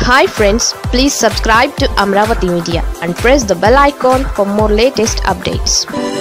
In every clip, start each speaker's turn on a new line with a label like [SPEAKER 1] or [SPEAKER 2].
[SPEAKER 1] hi friends please subscribe to Amaravati media and press the bell icon for more latest updates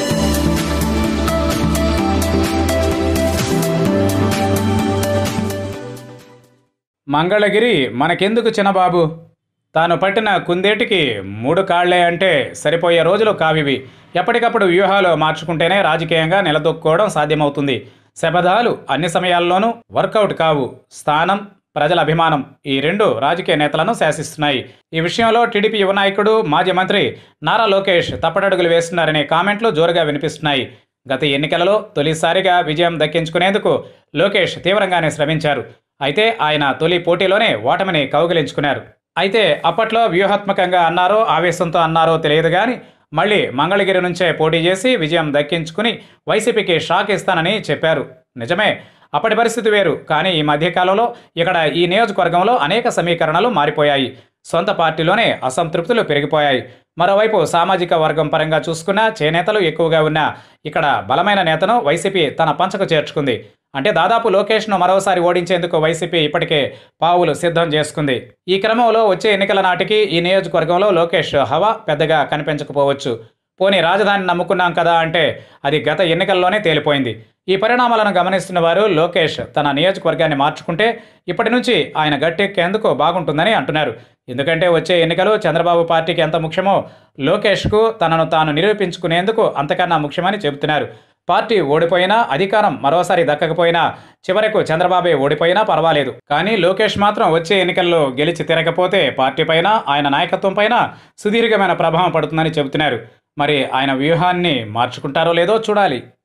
[SPEAKER 2] Mangalagiri మనకెందుకు చిన్నబాబు తాను పట్టిన కుందేటికి మూడు కాళ్లే అంటే సరిపోయే రోజులు కావివి ఎప్పటికప్పుడు వ్యూహాలు మార్చుకుంటేనే రాజకీయంగా నిలదొక్కుకోవడం సాధ్యమవుతుంది శపథాలు అన్ని సమయాల్లోనూ వర్కౌట్ కావు స్థానం ప్రజల అభిమానం ఈ రెండు రాజకీయ నేతలను శాసిస్తున్నాయి ఈ విషయంలో టీడీపీ యువ నాయకుడు మాజీ మంత్రి నారా లోకేష్ తప్పటడుగులు వేస్తున్నారనే కామెంట్లు జోరుగా వినిపిస్తున్నాయి గత ఎన్నికలలో తొలిసారిగా విజయం దక్కించుకునేందుకు లోకేష్ తీవ్రంగానే శ్రమించారు అయితే ఆయన తొలి పోటీలోనే ఓటమిని కౌగిలించుకున్నారు అయితే అప్పట్లో వ్యూహాత్మకంగా అన్నారో ఆవేశంతో అన్నారో తెలియదు కానీ మళ్ళీ మంగళగిరి నుంచే పోటీ చేసి విజయం దక్కించుకుని వైసీపీకి షాక్ ఇస్తానని చెప్పారు నిజమే అప్పటి పరిస్థితి వేరు కానీ ఈ మధ్యకాలంలో ఇక్కడ ఈ నియోజకవర్గంలో అనేక సమీకరణలు మారిపోయాయి సొంత పార్టీలోనే అసంతృప్తులు పెరిగిపోయాయి మరోవైపు సామాజిక వర్గం పరంగా చూసుకున్నా చేనేతలు ఎక్కువగా ఉన్న ఇక్కడ బలమైన నేతను వైసీపీ తన పంచకు చేర్చుకుంది అంటే దాదాపు లోకేష్ను మరోసారి ఓడించేందుకు వైసీపీ ఇప్పటికే పావులు సిద్ధం చేసుకుంది ఈ క్రమంలో వచ్చే ఎన్నికల నాటికి ఈ నియోజకవర్గంలో లోకేష్ హవా పెద్దగా కనిపించకపోవచ్చు పోనీ రాజధాని నమ్ముకున్నాం కదా అంటే అది గత ఎన్నికల్లోనే తేలిపోయింది ఈ పరిణామాలను గమనిస్తున్న వారు లోకేష్ తన నియోజకవర్గాన్ని మార్చుకుంటే ఇప్పటి నుంచి ఆయన గట్టెక్కేందుకు బాగుంటుందని అంటున్నారు ఎందుకంటే వచ్చే ఎన్నికలు చంద్రబాబు పార్టీకి ఎంత ముఖ్యమో లోకేష్కు తనను తాను నిరూపించుకునేందుకు అంతకన్నా ముఖ్యమని చెబుతున్నారు పార్టీ ఓడిపోయినా అధికారం మరోసారి దక్కకపోయినా చివరకు చంద్రబాబే ఓడిపోయినా పర్వాలేదు కానీ లోకేష్ మాత్రం వచ్చే ఎన్నికల్లో గెలిచి తిరగకపోతే పార్టీ పైన ఆయన నాయకత్వం పైన సుదీర్ఘమైన ప్రభావం పడుతుందని చెబుతున్నారు మరి ఆయన వ్యూహాన్ని మార్చుకుంటారో లేదో చూడాలి